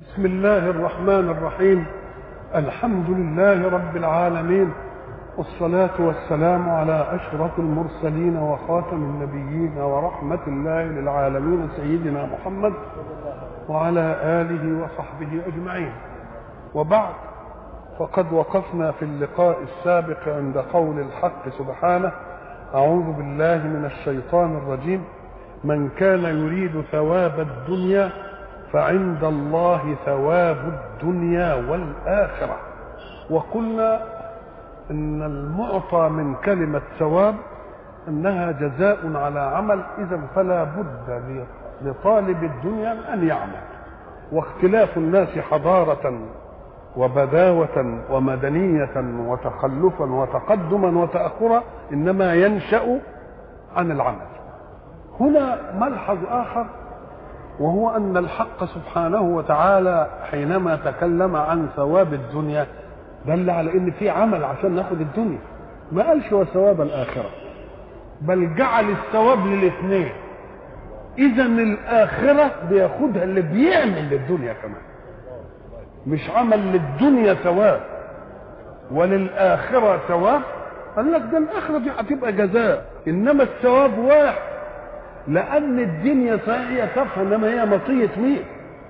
بسم الله الرحمن الرحيم الحمد لله رب العالمين والصلاة والسلام على أشرف المرسلين وخاتم النبيين ورحمة الله للعالمين سيدنا محمد وعلى آله وصحبه أجمعين وبعد فقد وقفنا في اللقاء السابق عند قول الحق سبحانه أعوذ بالله من الشيطان الرجيم من كان يريد ثواب الدنيا فعند الله ثواب الدنيا والآخرة وقلنا إن المعطى من كلمة ثواب أنها جزاء على عمل إذا فلا بد لطالب الدنيا أن يعمل واختلاف الناس حضارة وبذاوة ومدنية وتخلفا وتقدما وتأخرا إنما ينشأ عن العمل هنا ملحظ آخر وهو أن الحق سبحانه وتعالى حينما تكلم عن ثواب الدنيا دل على ان في عمل عشان ناخد الدنيا ما قالش وثواب الاخره بل جعل الثواب للاثنين اذا الاخره بياخدها اللي بيعمل للدنيا كمان مش عمل للدنيا ثواب وللاخره ثواب قال لك ده الاخره دي هتبقى جزاء انما الثواب واحد لان الدنيا صحيح هي تافهه انما هي مطيه مين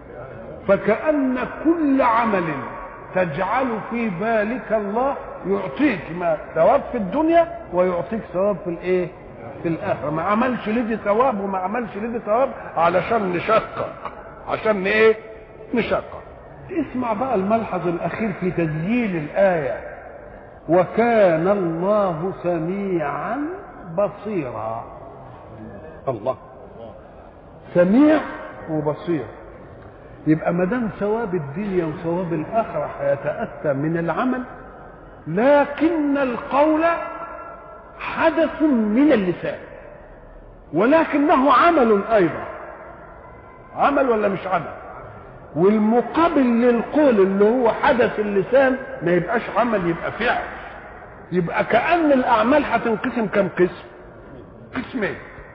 فكان كل عمل تجعل في بالك الله يعطيك ما ثواب في الدنيا ويعطيك ثواب في الايه في الاخره ما عملش لدي ثواب وما عملش لدي ثواب علشان نشقق عشان ايه نشقق اسمع بقى الملحظ الاخير في تسجيل الايه وكان الله سميعا بصيرا الله سميع وبصير يبقى ما دام ثواب الدنيا وثواب الاخره هيتاتى من العمل لكن القول حدث من اللسان ولكنه عمل ايضا عمل ولا مش عمل والمقابل للقول اللي هو حدث اللسان ما يبقاش عمل يبقى فعل يبقى كأن الأعمال هتنقسم كم قسم؟ قسمين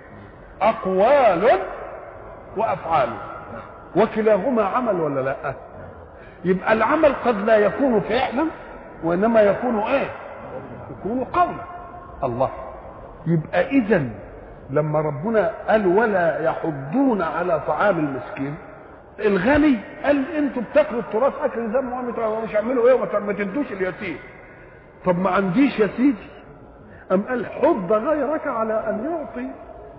أقوال وأفعال وكلاهما عمل ولا لا يبقى العمل قد لا يكون فعلا وانما يكون ايه يكون قولا الله يبقى اذا لما ربنا قال ولا يحضون على طعام المسكين الغني قال انتوا بتاكلوا التراث اكل ذم ومش اعملوا ايه وما تدوش اليتيم طب ما عنديش يا سيدي ام قال حض غيرك على ان يعطي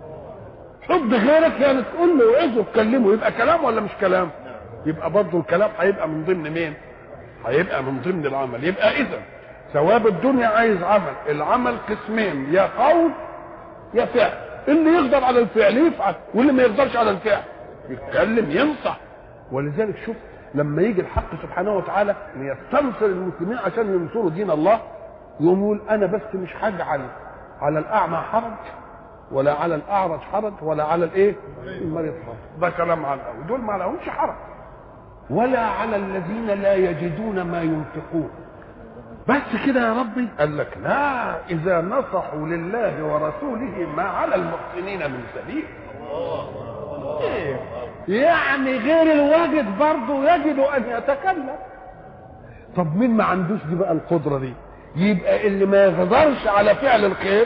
حب غيرك يعني تقول له وعظه تكلمه يبقى كلام ولا مش كلام يبقى برضه الكلام هيبقى من ضمن مين هيبقى من ضمن العمل يبقى اذا ثواب الدنيا عايز عمل العمل قسمين يا قول يا فعل اللي يقدر على الفعل يفعل واللي ما يقدرش على الفعل يتكلم ينصح ولذلك شوف لما يجي الحق سبحانه وتعالى ان يستنصر المسلمين عشان ينصروا دين الله يقوم يقول انا بس مش هجعل على الاعمى حرج ولا على الاعرج حرج ولا على الايه المريض حرج ده كلام على الاول دول ما لهمش حرج ولا على الذين لا يجدون ما ينفقون بس كده يا ربي قال لك لا اذا نصحوا لله ورسوله ما على المحسنين من سبيل إيه؟ يعني غير الواجد برضه يجد ان يتكلم طب مين ما عندوش دي بقى القدره دي يبقى اللي ما يقدرش على فعل الخير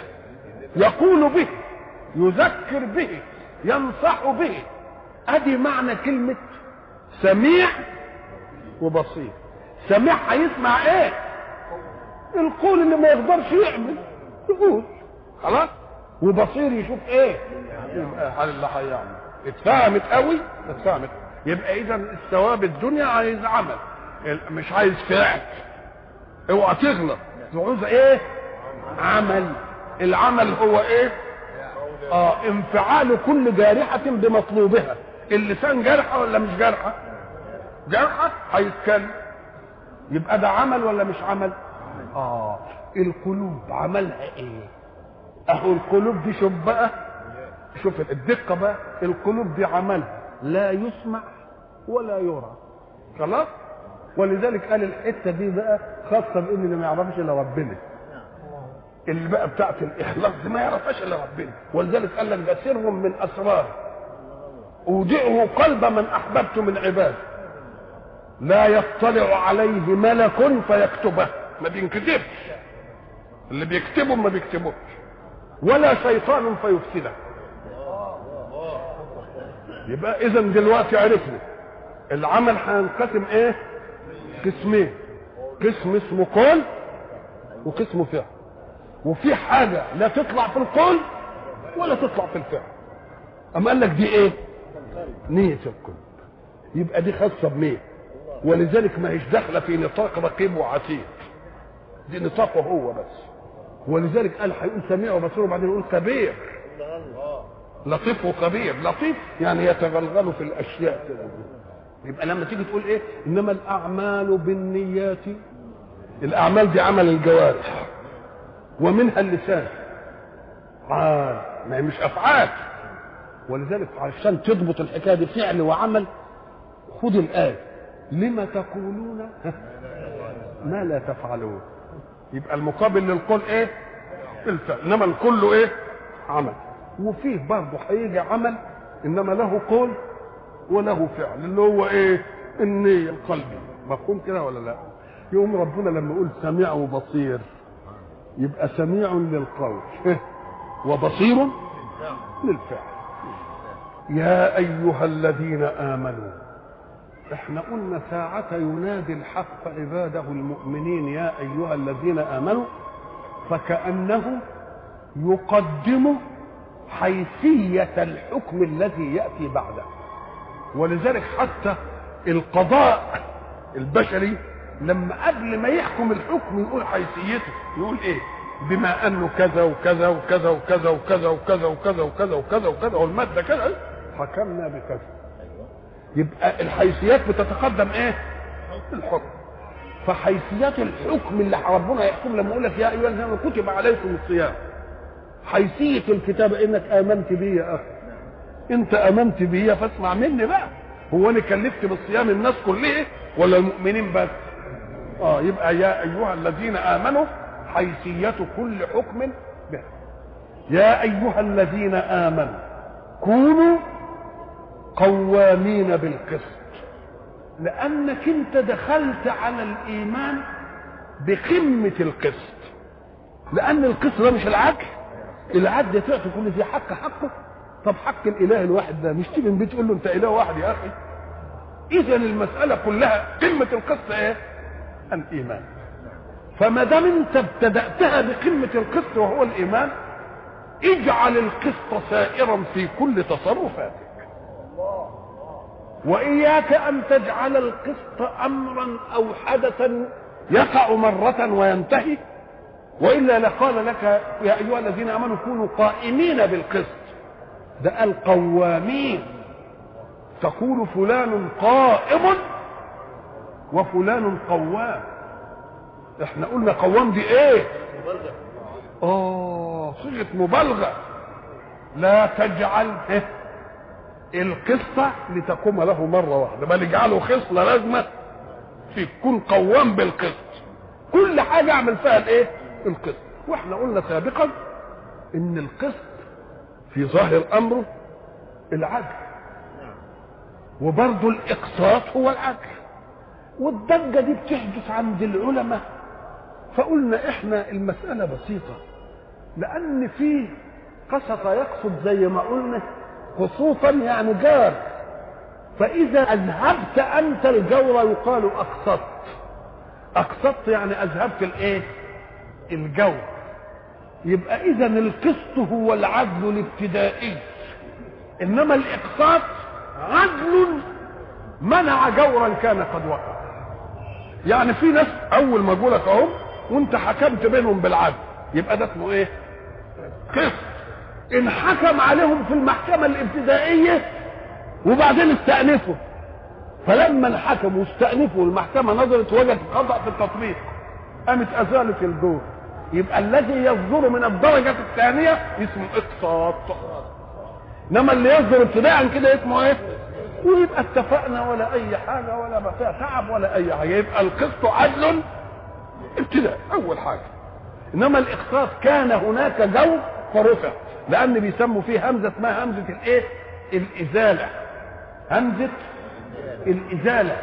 يقول به يذكر به ينصح به ادي معنى كلمة سميع وبصير سميع هيسمع ايه القول اللي ما يقدرش يعمل يقول خلاص وبصير يشوف ايه يبقى اللي هيعمل اتفهمت قوي اتفهمت يبقى اذا الثواب الدنيا عايز عمل مش عايز فعل اوعى تغلط تعوز ايه عمل العمل هو ايه اه انفعال كل جارحة بمطلوبها اللسان جارحة ولا مش جارحة جارحة هيتكلم يبقى ده عمل ولا مش عمل اه القلوب عملها ايه اهو القلوب دي شوف بقى شوف الدقة بقى القلوب دي عملها لا يسمع ولا يرى خلاص ولذلك قال الحته دي بقى خاصه بان اللي ما يعرفش الا ربنا اللي بقى بتاعت الاخلاص دي ما يعرفهاش الا ربنا ولذلك قال لك ده سر من اسرار اودعه قلب من احببت من عبادي لا يطلع عليه ملك فيكتبه ما بينكتبش اللي بيكتبه ما بيكتبوش ولا شيطان فيفسده يبقى اذا دلوقتي عرفنا العمل هينقسم ايه قسمين قسم اسمه قول وقسم فعل وفي حاجه لا تطلع في القول ولا تطلع في الفعل اما قال لك دي ايه نيه القلب يبقى دي خاصه بمين ولذلك ما هيش داخله في نطاق رقيب وعتيد دي نطاقه هو بس ولذلك قال هيقول سميع وبصير وبعدين يقول خبير لطيف وخبير لطيف يعني يتغلغل في الاشياء كده يبقى لما تيجي تقول ايه انما الاعمال بالنيات الاعمال دي عمل الجوارح ومنها اللسان عال ما هي مش افعال ولذلك عشان تضبط الحكايه دي فعل وعمل خد الايه لما تقولون ما لا تفعلون يبقى المقابل للقول ايه الفعل انما الكل ايه عمل وفيه برضه هيجي عمل انما له قول وله فعل اللي هو ايه النية القلبي مفهوم كده ولا لا يقوم ربنا لما يقول سميع وبصير يبقى سميع للقول وبصير للفعل يا ايها الذين امنوا احنا قلنا ساعة ينادي الحق عباده المؤمنين يا ايها الذين امنوا فكأنه يقدم حيثية الحكم الذي يأتي بعده ولذلك حتى القضاء البشري لما قبل ما يحكم الحكم يقول حيثيته يقول ايه بما انه كذا وكذا وكذا وكذا وكذا وكذا وكذا وكذا وكذا وكذا والماده كذا حكمنا بكذا يبقى الحيثيات بتتقدم ايه الحكم فحيثيات الحكم اللي ربنا يحكم لما يقول لك يا ايها الذين كتب عليكم الصيام حيثيه الكتاب انك امنت بي يا اخي انت امنت بي فاسمع مني بقى هو انا كلفت بالصيام الناس كلها ولا المؤمنين بس اه يبقى يا ايها الذين امنوا حيثيه كل حكم به يا ايها الذين امنوا كونوا قوامين بالقسط لانك انت دخلت على الايمان بقمه القسط لان القسط ده مش العدل العدل تعطي كل ذي حق حقه طب حق الاله الواحد ده مش تيجي بتقول تقول له انت اله واحد يا اخي اذا المساله كلها قمه القسط ايه الايمان فما دام انت ابتداتها بقمه القسط وهو الايمان اجعل القسط سائرا في كل تصرفاتك واياك ان تجعل القسط امرا او حدثا يقع مره وينتهي والا لقال لك يا ايها الذين امنوا كونوا قائمين بالقسط ده قال قوامين تقول فلان قائم وفلان قوام احنا قلنا قوام دي ايه اه صيغه مبالغه لا تجعل القصة لتقوم له مرة واحدة بل اجعله خصلة لازمة في كن قوام بالقسط كل حاجة اعمل فيها الايه القسط واحنا قلنا سابقا ان القسط في ظاهر امره العدل وبرضه الاقساط هو العدل والضجه دي بتحدث عند العلماء فقلنا احنا المساله بسيطه لان في قسط يقصد زي ما قلنا خصوصا يعني جار فاذا اذهبت انت الجور يقال اقسطت اقسطت يعني اذهبت الايه الجور يبقى اذا القسط هو العدل الابتدائي انما الاقساط عدل منع جورا كان قد وقع يعني في ناس اول ما لك اهو وانت حكمت بينهم بالعدل يبقى ده اسمه ايه قسط ان حكم عليهم في المحكمه الابتدائيه وبعدين استأنفوا فلما الحكم واستأنفوا المحكمه نظرت وجدت خطأ في التطبيق قامت ازالت الجور يبقى الذي يصدر من الدرجة الثانية اسمه اقساط انما اللي يصدر ابتداء كده اسمه ايه ويبقى اتفقنا ولا اي حاجة ولا ما فيها تعب ولا اي حاجة يبقى القسط عدل ابتداء اول حاجة انما الاقساط كان هناك جو فرفع لان بيسموا فيه همزة اسمها همزة الايه الازالة همزة الازالة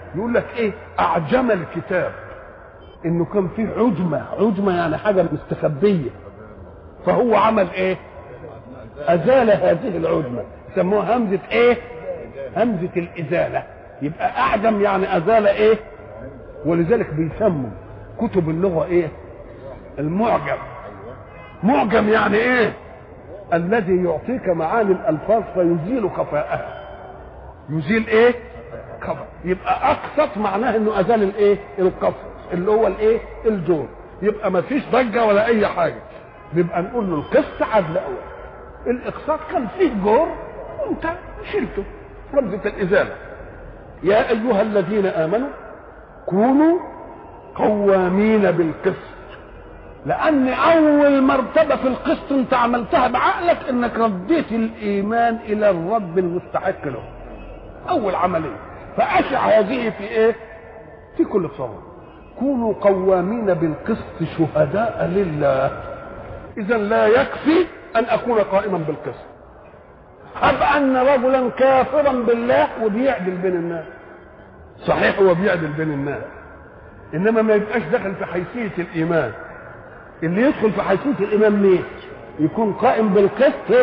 يقول لك ايه اعجم الكتاب انه كان فيه عجمه عجمه يعني حاجه مستخبيه فهو عمل ايه ازال هذه العجمه يسموها همزه ايه همزه الازاله يبقى اعجم يعني ازال ايه ولذلك بيسموا كتب اللغه ايه المعجم معجم يعني ايه الذي يعطيك معاني الالفاظ فيزيل خفاءها يزيل ايه خفاء يبقى اقسط معناه انه ازال الايه القصر اللي هو الايه الجور يبقى ما فيش ضجه ولا اي حاجه يبقى نقول له القسط عدل اول الاقساط كان فيه جور وانت شلته رمزه الازاله يا ايها الذين امنوا كونوا قوامين بالقسط لان اول مرتبه في القسط انت عملتها بعقلك انك رديت الايمان الى الرب المستحق له اول عمليه فاشع هذه في ايه في كل صوم كونوا قوامين بالقسط شهداء لله اذا لا يكفي ان اكون قائما بالقسط هب ان رجلا كافرا بالله وبيعدل بين الناس صحيح هو بيعدل بين الناس انما ما يبقاش داخل في حيثيه الايمان اللي يدخل في حيثيه الايمان مين يكون قائم بالقسط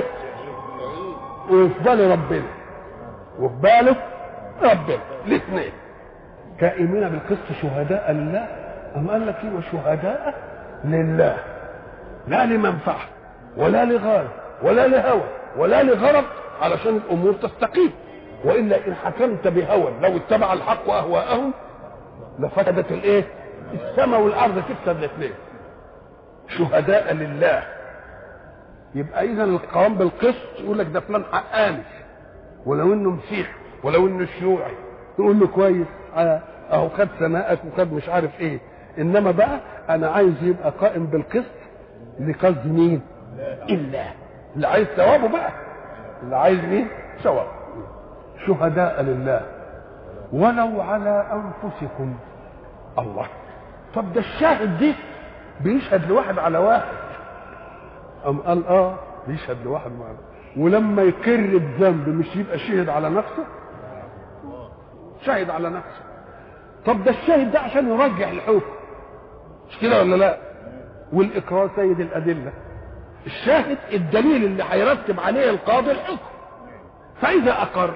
وفي باله ربنا وفي باله ربنا الاثنين كائمين بالقسط شهداء لله أم قال لك ايه شهداء لله لا لمنفعة ولا لغاية ولا لهوى ولا لغرض علشان الأمور تستقيم وإلا إن حكمت بهوى لو اتبع الحق أهواءهم لفسدت الإيه؟ السماء والأرض تفسد الاثنين شهداء لله يبقى إذا القوام بالقسط يقول لك ده فلان حقاني ولو إنه مسيحي ولو إنه شيوعي تقول له كويس اهو خد ثناءك وخد مش عارف ايه انما بقى انا عايز يبقى قائم بالقسط لقصد مين الا اللي عايز ثوابه بقى اللي عايز مين ثواب شهداء لله ولو على انفسكم الله طب ده الشاهد دي بيشهد لواحد على واحد أم قال اه بيشهد لواحد معنا ولما يكر بذنب مش يبقى شهد على نفسه شهد على نفسه طب ده الشاهد ده عشان يرجح الحكم مش كده ولا لا والاقرار سيد الادله الشاهد الدليل اللي هيرتب عليه القاضي الحكم فاذا اقر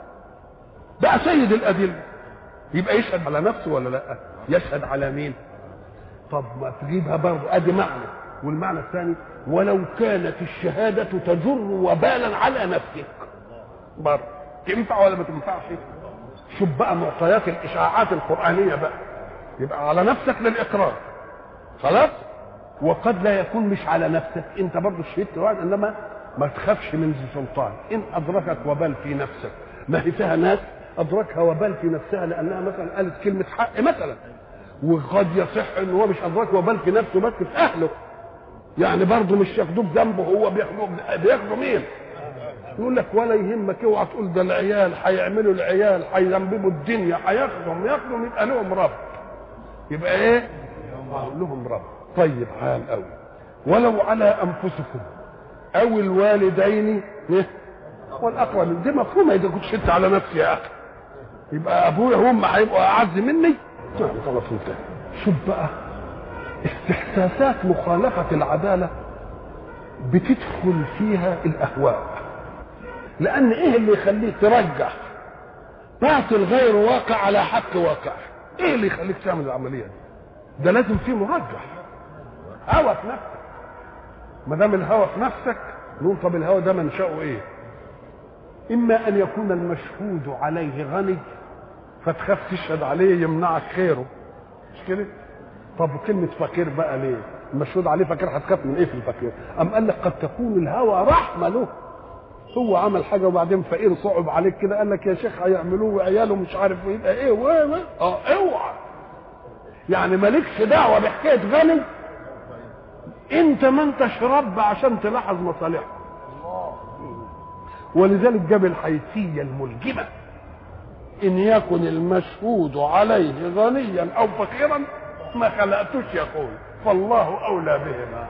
بقى سيد الادله يبقى يشهد على نفسه ولا لا يشهد على مين طب ما تجيبها برضه ادي معنى والمعنى الثاني ولو كانت الشهاده تجر وبالا على نفسك برضه تنفع ولا ما تنفعش شوف بقى معطيات الاشاعات القرانيه بقى يبقى على نفسك للاقرار خلاص وقد لا يكون مش على نفسك انت برضه شهدت واحد انما ما تخافش من ذي سلطان ان ادركك وبال في نفسك ما هي فيها ناس ادركها وبال في نفسها لانها مثلا قالت كلمه حق مثلا وقد يصح ان هو مش ادرك وبال في نفسه بس في اهله يعني برضه مش ياخدوه بذنبه هو بياخدوه بياخدوا مين؟ يقول لك ولا يهمك اوعى تقول ده العيال هيعملوا العيال هيذنبوا الدنيا هياخدهم ياخدهم يبقى لهم رب يبقى ايه؟ لهم رب طيب حال قوي ولو على انفسكم او الوالدين إيه؟ والاقربين دي مفهومه اذا كنت شدت على نفسي يا اخي يبقى ابويا هم هيبقوا اعز مني خلاص انتهى شوف بقى استحساسات مخالفه العداله بتدخل فيها الاهواء لان ايه اللي يخليك ترجح باطل غير واقع على حق واقع ايه اللي يخليك تعمل العمليه دي ده لازم فيه مرجح هوى في نفسك ما دام الهوى في نفسك نقول طب الهوى ده منشأه ايه اما ان يكون المشهود عليه غني فتخاف تشهد عليه يمنعك خيره مش كده طب كلمة فقير بقى ليه؟ المشهود عليه فقير هتخاف من ايه في الفقير؟ أم قال لك قد تكون الهوى رحمة له هو عمل حاجة وبعدين فقير صعب عليك كده قال لك يا شيخ هيعملوه وعياله مش عارف يبقى ايه وايه اه اوعى يعني مالكش دعوة بحكاية غني انت ما انتش رب عشان تلاحظ مصالحه ولذلك جاب الحيثية الملجمة إن يكن المشهود عليه غنيا أو فقيرا ما خلقتوش يقول فالله أولى بهما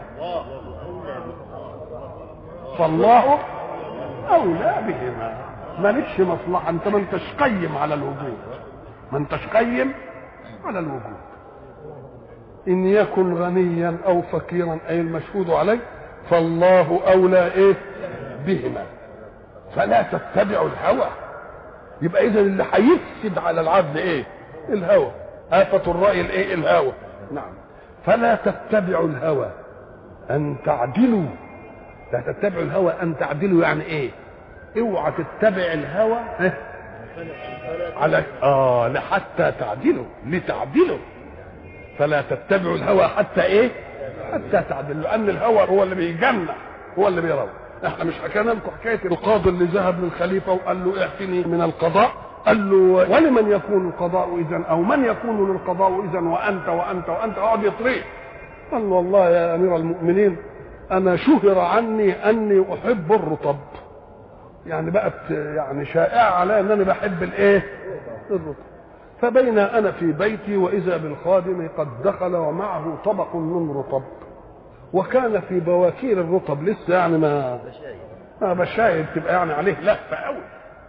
فالله أولى بهما مالكش مصلحة أنت ما أنتش قيم على الوجود ما انتش قيم على الوجود ان يكن غنيا او فقيرا اي المشهود عليه فالله اولى ايه بهما فلا تتبعوا الهوى يبقى اذا اللي هيفسد على العبد ايه الهوى آفة الرأي الايه الهوى نعم فلا تتبعوا الهوى ان تعدلوا لا تتبعوا الهوى ان تعدلوا يعني ايه اوعى تتبع الهوى ها؟ على اه لحتى تعدلوا لتعدلوا فلا تتبعوا الهوى حتى ايه حتى تعدلوا لان الهوى هو اللي بيجمع هو اللي بيروح احنا مش حكينا لكم حكايه القاضي اللي ذهب للخليفه وقال له اعطني من القضاء قال له ولمن يكون القضاء اذا او من يكون للقضاء اذا وانت وانت وانت اقعد يطريه قال له والله يا امير المؤمنين انا شهر عني اني احب الرطب يعني بقت يعني شائعه علي ان انا بحب الايه الرطب فبين انا في بيتي واذا بالخادم قد دخل ومعه طبق من رطب وكان في بواكير الرطب لسه يعني ما ما بشاير تبقى يعني عليه لفه قوي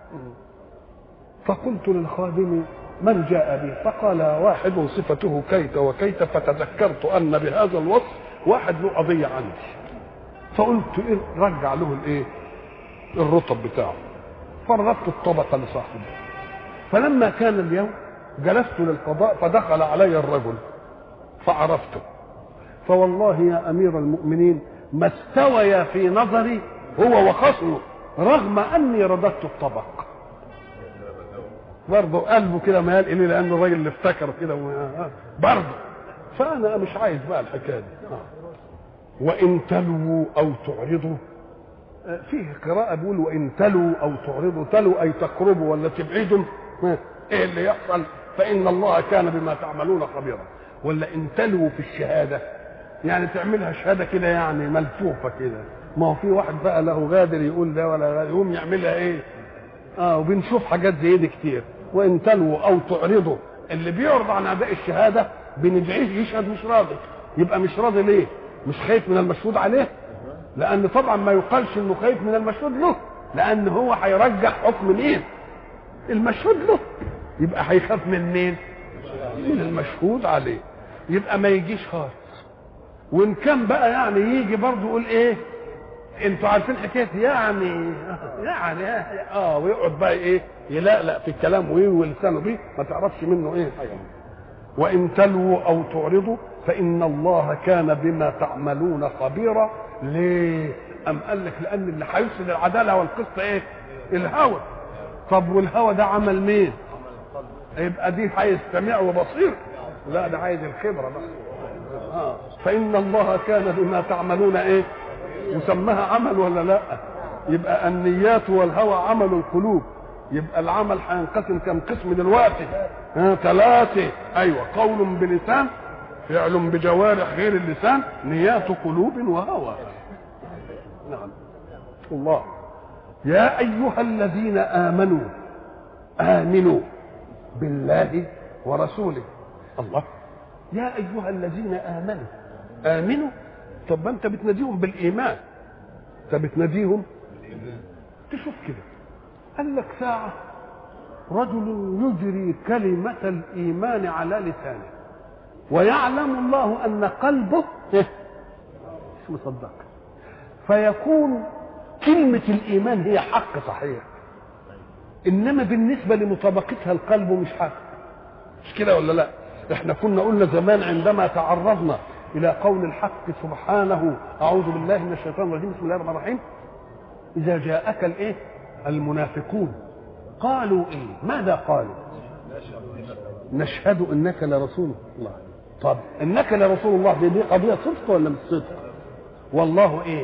فقلت للخادم من جاء بي فقال واحد صفته كيت وكيت فتذكرت ان بهذا الوصف واحد له قضيه عندي فقلت إيه رجع له الايه الرطب بتاعه فرغبت الطبق لصاحبه فلما كان اليوم جلست للقضاء فدخل علي الرجل فعرفته فوالله يا امير المؤمنين ما استوي في نظري هو وخصمه رغم اني رددت الطبق برضه قلبه كده ميال اليه لان الراجل اللي افتكر كده برضه فانا مش عايز بقى الحكايه دي وان تلووا او تعرضوا فيه قراءة بيقول وإن تلوا أو تعرضوا تلوا أي تقربوا ولا تبعدوا إيه اللي يحصل فإن الله كان بما تعملون خبيرا ولا إن تلوا في الشهادة يعني تعملها شهادة كده يعني ملفوفة كده ما هو في واحد بقى له غادر يقول ده ولا غادر يقوم يعملها إيه اه وبنشوف حاجات زي دي كتير وإن تلوا أو تعرضوا اللي بيعرض عن أداء الشهادة بندعيه يشهد مش راضي يبقى مش راضي ليه؟ مش خايف من المشهود عليه لان طبعا ما يقالش انه خايف من المشهود له لان هو هيرجح حكم مين المشهود له يبقى هيخاف من مين من المشهود عليه يبقى ما يجيش خالص وان كان بقى يعني يجي برضه يقول ايه انتوا عارفين حكايه يعني يعني اه ويقعد بقى ايه يلقلق في الكلام ويوي لسانه بيه ما تعرفش منه ايه حاجه وان تلووا او تعرضوا فان الله كان بما تعملون خبيرا ليه ام قال لك لان اللي هيفسد العداله والقسط ايه الهوى طب والهوى ده عمل مين يبقى دي عايز سميع وبصير لا ده عايز الخبره بقى آه. فان الله كان بما تعملون ايه وسماها عمل ولا لا يبقى النيات والهوى عمل القلوب يبقى العمل هينقسم كم قسم دلوقتي ها ثلاثه ايوه قول بلسان فعل بجوارح غير اللسان نيات قلوب وهوى نعم الله يا ايها الذين امنوا امنوا بالله ورسوله الله يا ايها الذين امنوا امنوا طب انت بتناديهم بالايمان انت بتناديهم تشوف كده قال لك ساعه رجل يجري كلمه الايمان على لسانه ويعلم الله ان قلبه مش مصدق فيكون كلمة الإيمان هي حق صحيح إنما بالنسبة لمطابقتها القلب مش حق مش كده ولا لا احنا كنا قلنا زمان عندما تعرضنا إلى قول الحق سبحانه أعوذ بالله من الشيطان الرجيم بسم الله الرحمن الرحيم إذا جاءك الإيه المنافقون قالوا إيه ماذا قالوا نشهد انك لرسول الله طب انك لرسول الله دي, دي قضيه صدق ولا مش صدق والله ايه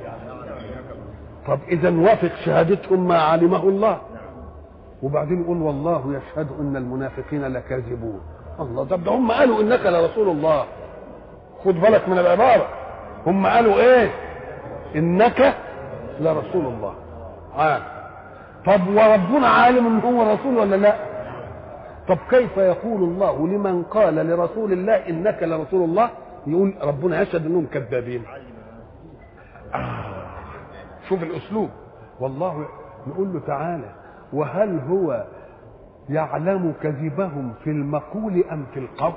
طب اذا وافق شهادتهم ما علمه الله وبعدين يقول والله يشهد ان المنافقين لكاذبون الله طب ده هم قالوا انك لرسول الله خد بالك من العباره هم قالوا ايه انك لرسول الله عالم طب وربنا عالم ان هو رسول ولا لا طب كيف يقول الله لمن قال لرسول الله انك لرسول الله يقول ربنا يشهد انهم كذابين آه. شوف الاسلوب والله نقول له تعالى وهل هو يعلم كذبهم في المقول ام في القول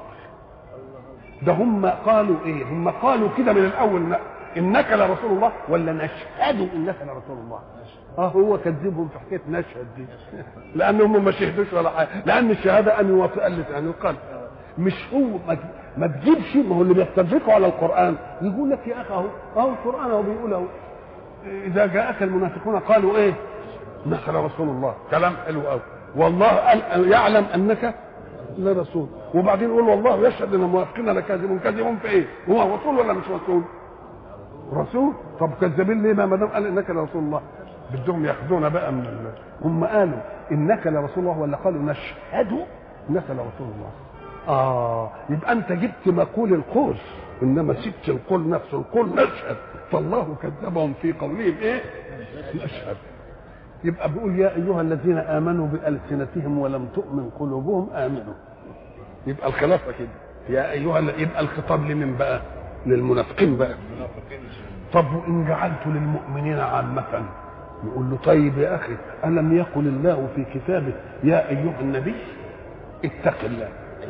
ده هم قالوا ايه هم قالوا كده من الاول لا انك لرسول الله ولا نشهد انك لرسول الله اه هو كذبهم في حكايه نشهد دي لان هم ما شهدوش ولا حاجه لان الشهاده ان يوافق عن القلب مش هو ما, ما تجيبش ما هو اللي بيستدركوا على القران يقول لك يا اخي اهو اهو القران اهو بيقول اهو اذا جاءك المنافقون قالوا ايه نحن رسول الله كلام حلو قوي والله قال يعلم انك لرسول وبعدين يقول والله يشهد ان المنافقين لكاذبون كاذبون في ايه؟ هو رسول ولا مش رسول؟ رسول طب كذابين ليه ما دام قال انك لرسول الله بدهم ياخذونا بقى من ال... هم قالوا انك لرسول الله ولا قالوا نشهد انك لرسول الله اه يبقى انت جبت مقول القول انما سبت القول نفسه القول نشهد فالله كذبهم في قولهم ايه نشهد يبقى بيقول يا ايها الذين امنوا بالسنتهم ولم تؤمن قلوبهم امنوا يبقى الخلافه كده يا ايها يبقى الخطاب لمن بقى للمنافقين بقى طب وان جعلت للمؤمنين عامه يقول له طيب يا اخي الم يقل الله في كتابه يا ايها النبي اتق الله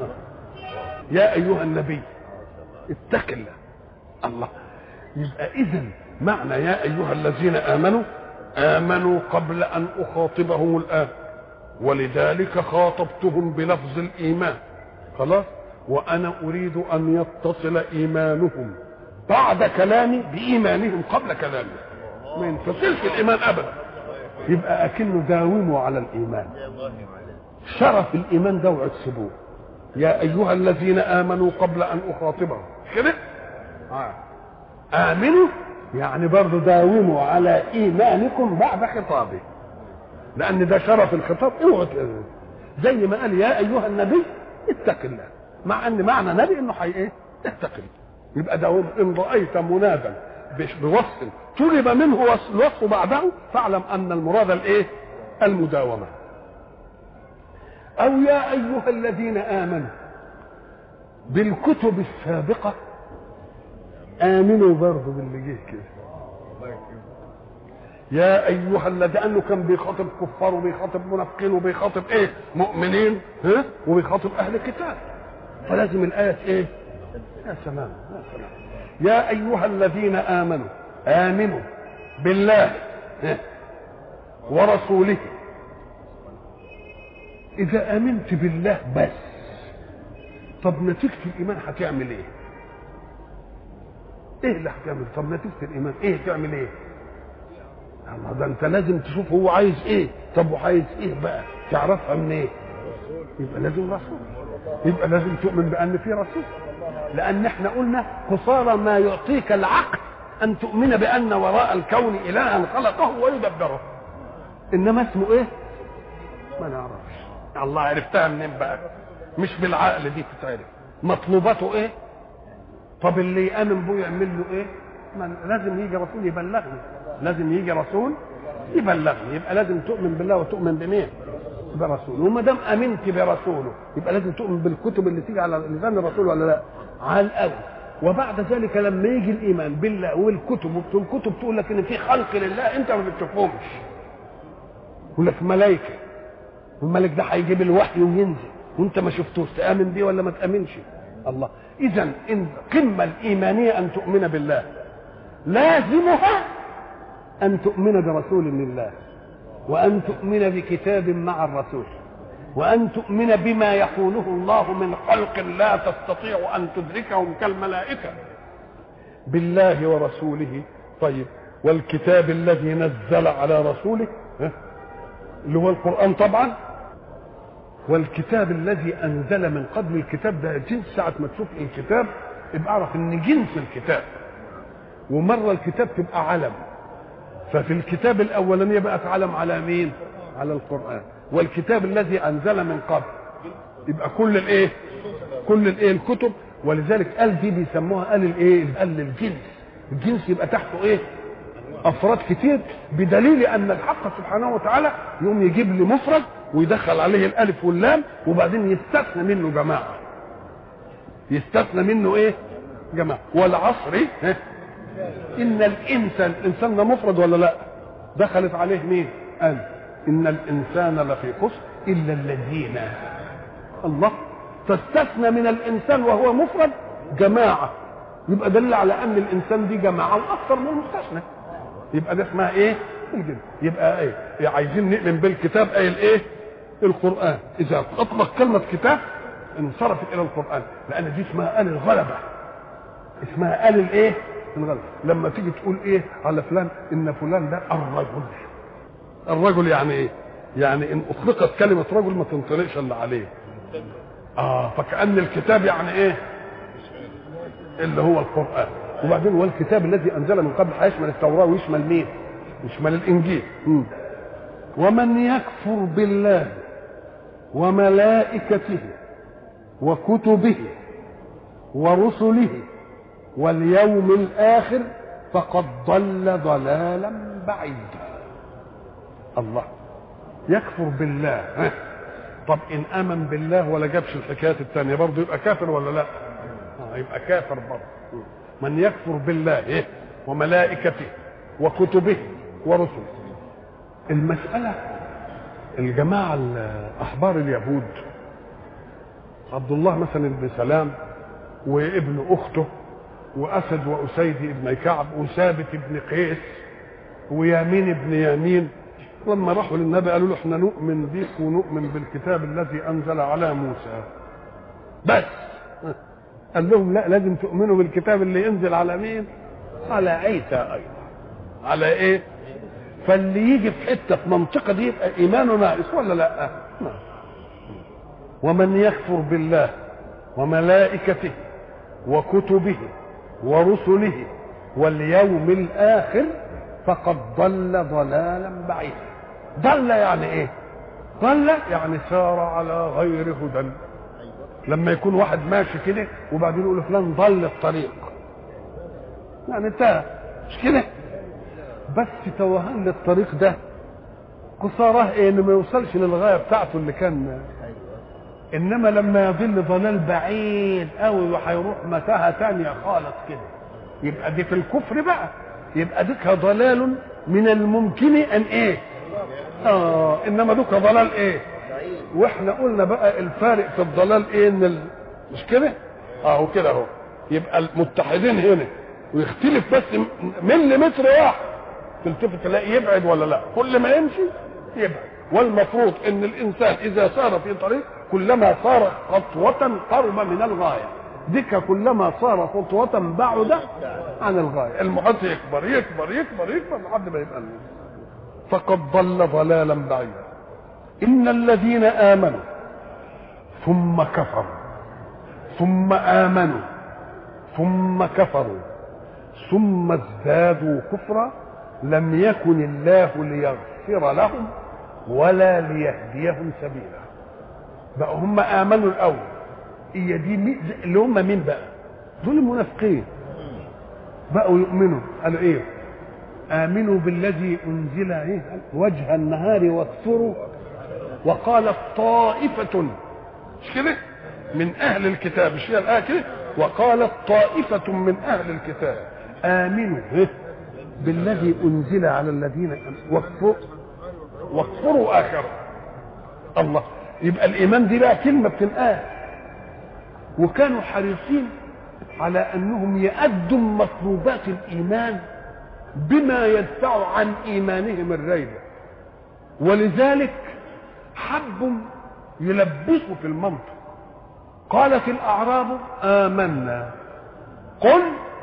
يا ايها النبي اتق الله الله يبقى اذا معنى يا ايها الذين امنوا امنوا قبل ان اخاطبهم الان ولذلك خاطبتهم بلفظ الايمان خلاص وانا اريد ان يتصل ايمانهم بعد كلامي بايمانهم قبل كلامي ما ينفصلش الايمان ابدا يبقى اكنه داوموا على الايمان شرف الايمان ده واكسبوه يا ايها الذين امنوا قبل ان اخاطبهم كده آه. امنوا يعني برضه داوموا على ايمانكم بعد خطابه لان ده شرف الخطاب اوعوا زي ما قال يا ايها النبي اتق الله مع ان معنى نبي انه حي ايه اتق الله يبقى داوم ان رايت منادا بوصف طلب منه الوصف بعده فاعلم ان المراد الايه المداومه او يا ايها الذين امنوا بالكتب السابقه امنوا برضه باللي جه كده يا ايها الذين لانه كان بيخاطب كفار وبيخاطب منافقين وبيخاطب ايه مؤمنين ها وبيخاطب اهل الكتاب فلازم الايه ايه يا سلام يا سلام يا ايها الذين امنوا امنوا بالله ورسوله اذا امنت بالله بس طب نتيجه الايمان هتعمل ايه ايه اللي هتعمل طب نتيجه الايمان ايه تعمل ايه الله ده انت لازم تشوف هو عايز ايه طب وعايز ايه بقى تعرفها من ايه يبقى لازم رسول يبقى لازم تؤمن بان في رسول لان احنا قلنا قصارى ما يعطيك العقل ان تؤمن بان وراء الكون الها خلقه ويدبره انما اسمه ايه ما نعرفش الله عرفتها منين بقى مش بالعقل دي تتعرف مطلوباته ايه طب اللي يامن بيه يعمل له ايه ما لازم يجي رسول يبلغني لازم يجي رسول يبلغني يبقى لازم تؤمن بالله وتؤمن بمين برسوله وما دام امنت برسوله يبقى لازم تؤمن بالكتب اللي تيجي على لسان الرسول ولا لا على الاول وبعد ذلك لما يجي الايمان بالله والكتب والكتب تقول لك ان في خلق لله انت ما بتشوفهمش يقول لك ملائكه والملك ده هيجيب الوحي وينزل وانت ما شفتوش تامن بيه ولا ما تامنش الله اذا ان القمه الايمانيه ان تؤمن بالله لازمها ان تؤمن برسول لله وان تؤمن بكتاب مع الرسول وان تؤمن بما يقوله الله من خلق لا تستطيع ان تدركهم كالملائكه بالله ورسوله طيب والكتاب الذي نزل على رسوله اللي هو القران طبعا والكتاب الذي انزل من قبل الكتاب ده جنس ساعه ما تشوف الكتاب يبقى اعرف ان جنس الكتاب ومره الكتاب تبقى علم ففي الكتاب الاولانيه بقت علم على مين على القران والكتاب الذي انزل من قبل يبقى كل الايه كل الايه الكتب ولذلك قال دي بيسموها قال الايه قال الجنس الجنس يبقى تحته ايه افراد كتير بدليل ان الحق سبحانه وتعالى يقوم يجيب لي مفرد ويدخل عليه الالف واللام وبعدين يستثنى منه جماعه يستثنى منه ايه جماعه والعصر إيه؟ ان الانسان الانسان ده مفرد ولا لا دخلت عليه مين قال ان الانسان لفي خسر الا الذين الله تستثنى من الانسان وهو مفرد جماعه يبقى دل على ان الانسان دي جماعه واكثر من المستثنى يبقى ده اسمها ايه الجن يبقى ايه عايزين نؤمن بالكتاب اي الايه القران اذا اطلق كلمه كتاب انصرفت الى القران لان دي اسمها ال الغلبه اسمها ال الايه الغلبه لما تيجي تقول ايه على فلان ان فلان ده الرجل الرجل يعني ايه يعني ان اطلقت كلمه رجل ما تنطلقش الا عليه اه فكأن الكتاب يعني ايه اللي هو القرآن وبعدين والكتاب الذي أنزل من قبل هيشمل التوراة ويشمل مين يشمل الإنجيل مم. ومن يكفر بالله وملائكته وكتبه ورسله واليوم الآخر فقد ضل ضلالا بعيدا الله يكفر بالله ها. طب ان امن بالله ولا جابش الحكايات الثانيه برضه يبقى كافر ولا لا آه يبقى كافر برضه من يكفر بالله إيه؟ وملائكته وكتبه ورسله المساله الجماعه احبار اليهود عبد الله مثلا بن سلام وابن اخته واسد واسيد ابن كعب وثابت ابن قيس ويامين ابن يامين لما راحوا للنبي قالوا له احنا نؤمن بيك ونؤمن بالكتاب الذي انزل على موسى بس قال لهم لا لازم تؤمنوا بالكتاب اللي ينزل على مين على عيسى ايضا على ايه فاللي يجي في حته في منطقه دي يبقى ايمانه ناقص ولا لا نعم. ومن يكفر بالله وملائكته وكتبه ورسله واليوم الاخر فقد ضل ضلالا بعيدا ضل يعني ايه ضل يعني سار على غير هدى لما يكون واحد ماشي كده وبعدين يقول فلان ضل الطريق يعني تاه مش كده بس توهان للطريق ده قصاراه ايه انه ما يوصلش للغايه بتاعته اللي كان انما لما يضل ضلال بعيد قوي وهيروح متاهه تانية خالص كده يبقى دي في الكفر بقى يبقى ديك ضلال من الممكن ان ايه اه انما دوك ضلال ايه واحنا قلنا بقى الفارق في الضلال ايه ان ال... مش كده اهو كده اهو يبقى المتحدين هنا ويختلف بس مليمتر واحد تلتفت تلاقي يبعد ولا لا كل ما يمشي يبعد والمفروض ان الانسان اذا سار في طريق كلما صار خطوة قرب من الغاية ديك كلما صار خطوة بعد عن الغاية المحيط يكبر يكبر يكبر يكبر لحد ما يبقى فقد ضل ضلالا بعيدا إن الذين آمنوا ثم كفروا ثم آمنوا ثم كفروا ثم ازدادوا كفرا لم يكن الله ليغفر لهم ولا ليهديهم سبيلا بقى هم آمنوا الأول هي دي مي- اللي هم مين بقى دول المنافقين بقوا يؤمنوا قالوا ايه امنوا بالذي انزل ايه وجه النهار واكفروا وقالت طائفة مش كده من اهل الكتاب مش هي الايه كده وقالت طائفة من اهل الكتاب امنوا إيه؟ بالذي انزل على الذين آمنوا واكفروا واكفروا اخره الله يبقى الايمان دي بقى كلمه بتنقال وكانوا حريصين على انهم يأدوا مطلوبات الايمان بما يدفع عن ايمانهم الريبه ولذلك حبوا يلبسوا في المنطق قالت الاعراب امنا قل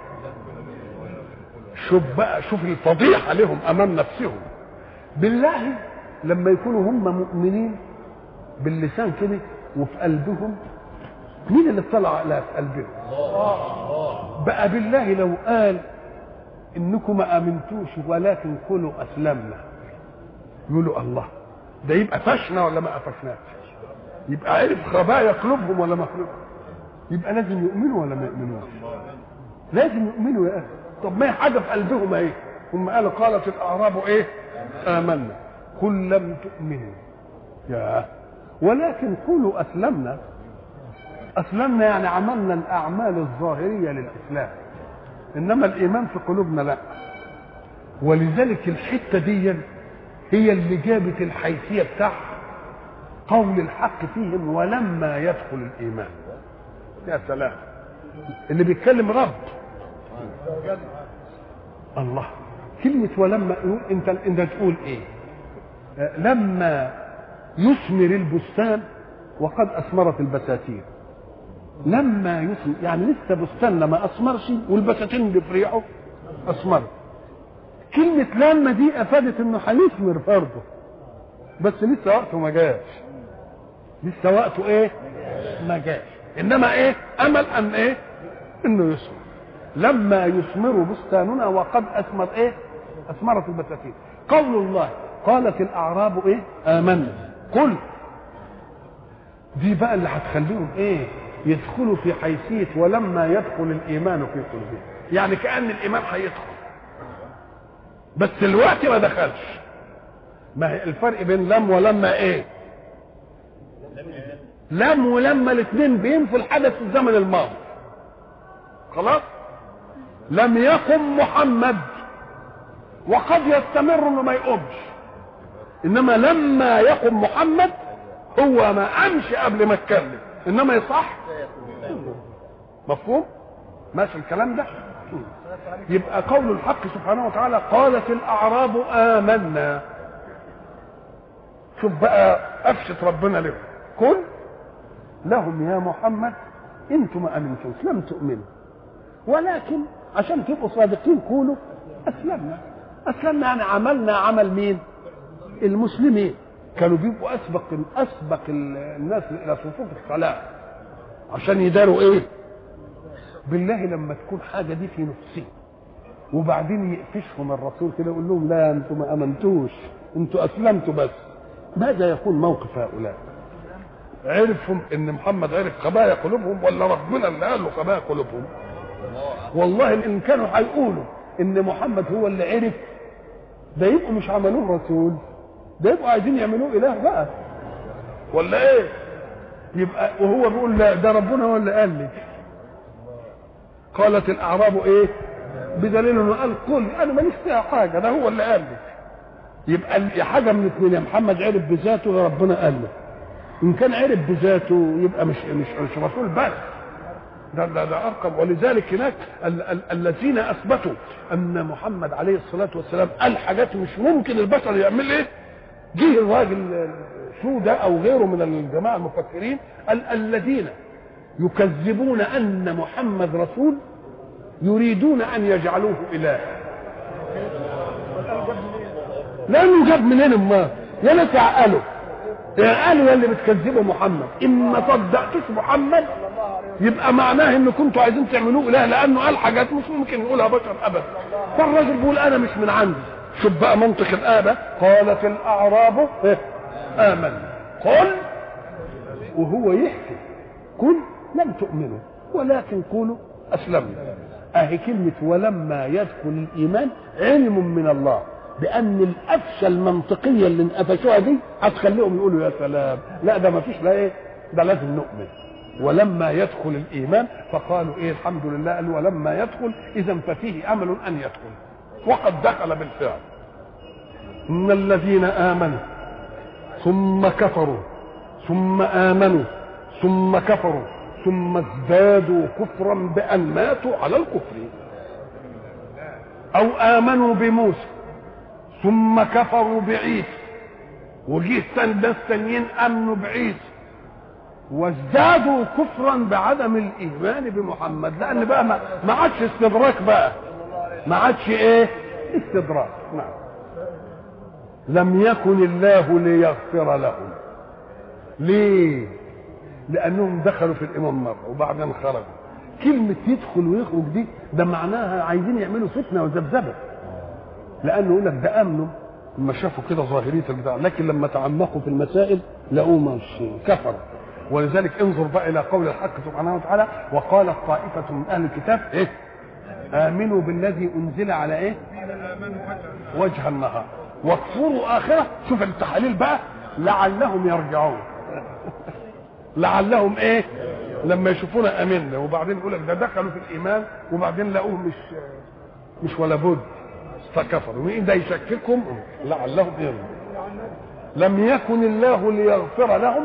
شوف بقى شوف الفضيحه لهم امام نفسهم بالله لما يكونوا هم مؤمنين باللسان كده وفي قلبهم مين اللي اطلع على في قلبهم بقى بالله لو قال انكم ما امنتوش ولكن كلوا اسلمنا يقولوا الله ده يبقى فشنا ولا ما قفشناش يبقى عرف خبايا قلوبهم ولا ما قلوبهم يبقى لازم يؤمنوا ولا ما يؤمنوش لازم يؤمنوا يا اخي طب ما هي حاجه في قلبهم ايه هم قالوا قالت الاعراب ايه امنا قل لم تؤمنوا يا ولكن قولوا اسلمنا اسلمنا يعني عملنا الاعمال الظاهريه للاسلام انما الايمان في قلوبنا لا ولذلك الحته دي هي اللي جابت الحيثيه بتاعها قول الحق فيهم ولما يدخل الايمان يا سلام اللي بيتكلم رب الله كلمة ولما انت انت تقول ايه؟ لما يثمر البستان وقد اثمرت البساتين لما يثمر يعني لسه بستان لما اثمرش والبساتين اللي في ريحه اثمرت كلمة لما دي افادت انه هيثمر برضه بس لسه وقته ما جاش لسه وقته ايه؟ ما جاش انما ايه؟ امل ان ايه؟ انه يثمر لما يثمر بستاننا وقد اثمر ايه؟ اثمرت البساتين قول الله قالت الاعراب ايه؟ امنا قل دي بقى اللي هتخليهم ايه؟ يدخلوا في حيثيه ولما يدخل الايمان في قلوبهم يعني كان الايمان هيدخل بس الوقت ما دخلش ما هي الفرق بين لم ولما ايه لم ولما الاثنين بينفوا الحدث في الزمن الماضي خلاص لم يقم محمد وقد يستمر انه ما يقومش انما لما يقم محمد هو ما قامش قبل ما اتكلم انما يصح مفهوم ماشي الكلام ده يبقى قول الحق سبحانه وتعالى قالت الاعراب امنا شوف بقى افشت ربنا لهم قل لهم يا محمد انتم ما امنتوش لم تؤمنوا ولكن عشان تبقوا صادقين قولوا اسلمنا اسلمنا يعني عملنا عمل مين المسلمين كانوا بيبقوا اسبق اسبق الناس الى صفوف الصلاه عشان يداروا ايه بالله لما تكون حاجه دي في نفسهم وبعدين يقفشهم الرسول كده يقول لهم لا انتم ما امنتوش انتوا اسلمتوا بس ماذا يكون موقف هؤلاء عرفوا ان محمد عرف خبايا قلوبهم ولا ربنا اللي قال له خبايا قلوبهم والله ان كانوا هيقولوا ان محمد هو اللي عرف ده يبقوا مش عملوه رسول ده يبقوا عايزين يعملوه اله بقى ولا ايه يبقى وهو بيقول لا ده ربنا هو اللي قال لي قالت الاعراب ايه بدليل انه قال قل انا ماليش فيها حاجه ده هو اللي قال لي يبقى حاجه من اثنين يا محمد عرف بذاته يا ربنا قال له ان كان عرف بذاته يبقى مش مش مش رسول بس ده ده ده ارقم ولذلك هناك ال- ال- الذين اثبتوا ان محمد عليه الصلاه والسلام قال حاجات مش ممكن البشر يعمل ايه جه الراجل شو ده او غيره من الجماعه المفكرين قال الذين يكذبون ان محمد رسول يريدون ان يجعلوه اله لانه جاب منين امال يا ناس عقلوا قالوا يا اللي بتكذبوا محمد ان ما صدقتوش محمد يبقى معناه ان كنتوا عايزين تعملوه اله لانه قال حاجات مش ممكن يقولها بشر ابدا فالراجل بيقول انا مش من عندي شوف بقى منطق الايه قالت الاعراب إيه؟ امن قل وهو يحكي قل لم تؤمنوا ولكن قولوا اسلمنا اهي كلمه ولما يدخل الايمان علم من الله بان القفشه المنطقيه اللي انقفشوها دي هتخليهم يقولوا يا سلام لا ده ما فيش لا ايه ده لازم نؤمن ولما يدخل الايمان فقالوا ايه الحمد لله قالوا ولما يدخل اذا ففيه امل ان يدخل وقد دخل بالفعل ان الذين امنوا ثم كفروا ثم امنوا ثم كفروا ثم ازدادوا كفرا بان ماتوا على الكفر او امنوا بموسى ثم كفروا بعيسى وجه ناس تانيين امنوا بعيسى وازدادوا كفرا بعدم الايمان بمحمد لان بقى ما, ما عادش استدراك بقى ما عادش ايه استدراك نعم لم يكن الله ليغفر لهم ليه لانهم دخلوا في الامام مره وبعدين خرجوا كلمه يدخل ويخرج دي ده معناها عايزين يعملوا فتنه وذبذبه لانه يقول لك ده امنوا لما شافوا كده ظاهريه البتاع لكن لما تعمقوا في المسائل لقوا مش كفروا ولذلك انظر بقى الى قول الحق سبحانه وتعالى وقالت طائفه من اهل الكتاب ايه امنوا بالذي انزل على ايه وجه النهار واكفروا اخره شوف التحاليل بقى لعلهم يرجعون لعلهم ايه لما يشوفونا امنا وبعدين يقول لك ده دخلوا في الايمان وبعدين لقوه مش مش ولا بد فكفروا مين ده يشككهم لعلهم يرجعون لم يكن الله ليغفر لهم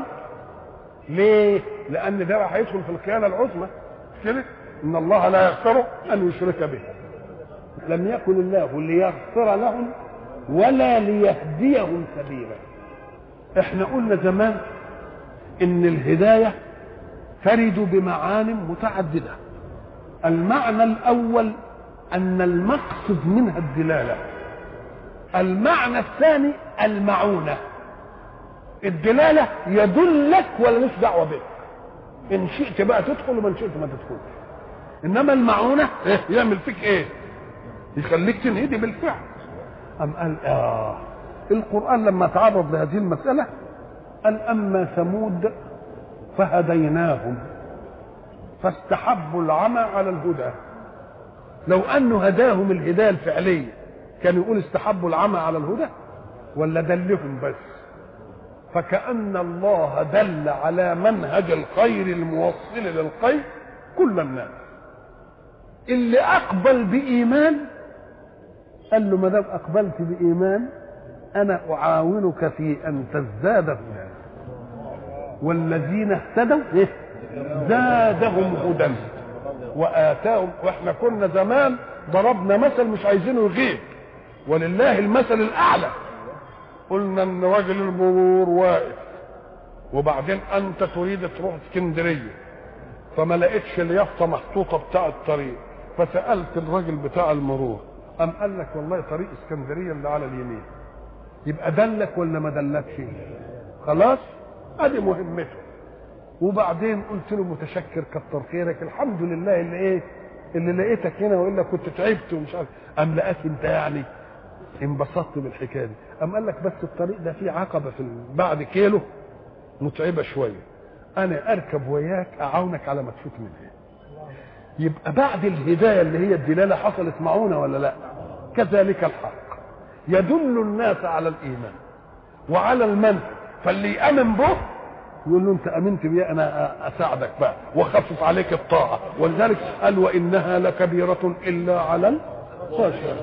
ليه لان ده راح يدخل في الخيانه العظمى كده ان الله لا يغفر ان يشرك به لم يكن الله ليغفر لهم ولا ليهديهم سبيلا احنا قلنا زمان ان الهدايه ترد بمعان متعدده المعنى الاول ان المقصد منها الدلاله المعنى الثاني المعونه الدلاله يدلك ولا مش دعوه بك ان شئت بقى تدخل ومن شئت ما تدخلش انما المعونه إيه؟ يعمل فيك ايه يخليك تنهدي بالفعل أم قال آه القرآن لما تعرض لهذه المسألة قال أما ثمود فهديناهم فاستحبوا العمى على الهدى لو أنه هداهم الهداية الفعلية كان يقول استحبوا العمى على الهدى ولا دلهم بس فكأن الله دل على منهج الخير الموصل للخير كل الناس اللي أقبل بإيمان قال له ما دام اقبلت بايمان انا اعاونك في ان تزداد هدى والذين اهتدوا إيه؟ زادهم هدى واتاهم واحنا كنا زمان ضربنا مثل مش عايزينه يغيب ولله المثل الاعلى قلنا ان راجل المرور واقف وبعدين انت تريد تروح اسكندريه فما لقيتش اليافطه محطوطه بتاع الطريق فسالت الراجل بتاع المرور أم قال لك والله طريق اسكندرية اللي على اليمين يبقى دلك ولا ما دلكش خلاص ادي مهمته وبعدين قلت له متشكر كتر خيرك الحمد لله اللي ايه اللي لقيتك هنا والا كنت تعبت ومش عارف ام لقاك انت يعني انبسطت بالحكايه دي ام قال لك بس الطريق ده فيه عقبه في بعد كيلو متعبه شويه انا اركب وياك اعاونك على ما تفوت منها يبقى بعد الهدايه اللي هي الدلاله حصلت معونه ولا لا كذلك الحق يدل الناس على الايمان وعلى المنهج فاللي يامن به يقول له انت امنت بي انا اساعدك بقى واخفف عليك الطاعه ولذلك قال وانها لكبيره الا على الخاشعين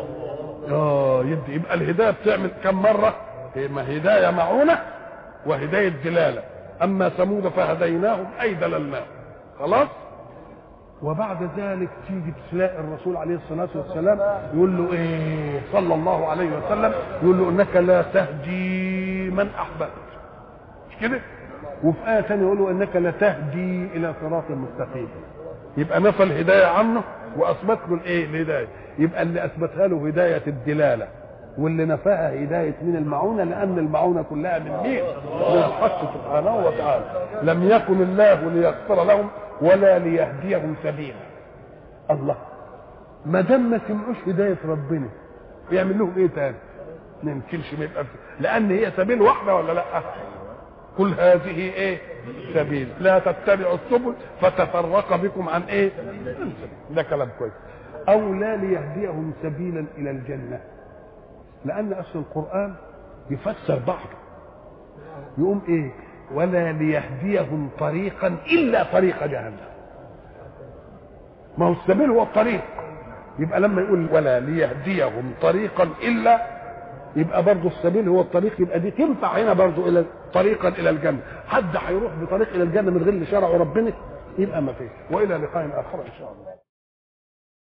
اه يدي يبقى الهدايه بتعمل كم مره ما هدايه معونه وهدايه دلاله اما ثمود فهديناهم اي دللناهم خلاص وبعد ذلك تيجي تلاقي الرسول عليه الصلاة والسلام يقول له ايه صلى الله عليه وسلم يقول له انك لا تهدي من احببت مش كده وفي آية ثانية يقول له انك لا تهدي الى صراط مستقيم يبقى نفى الهداية عنه واثبت له الايه الهداية يبقى اللي اثبتها له هداية الدلالة واللي نفاها هداية من المعونة لأن المعونة كلها من مين؟ من الحق سبحانه وتعالى لم يكن الله ليغفر لهم ولا ليهديهم سبيلا الله ما دام ما سمعوش هدايه ربنا يعمل لهم ايه تاني؟ ما يمكنش ما يبقى لان هي سبيل واحده ولا لا؟ قل هذه ايه؟ سبيل لا تتبعوا السبل فتفرق بكم عن ايه؟ ده كلام كويس او لا ليهديهم سبيلا الى الجنه لان اصل القران يفسر بعضه يقوم ايه؟ ولا ليهديهم طريقا الا طريق جهنم ما هو السبيل هو الطريق يبقى لما يقول ولا ليهديهم طريقا الا يبقى برضه السبيل هو الطريق يبقى دي تنفع هنا برضه الى طريقا الى الجنه حد هيروح بطريق الى الجنه من غير اللي شرعه ربنا يبقى ما فيش والى لقاء اخر ان شاء الله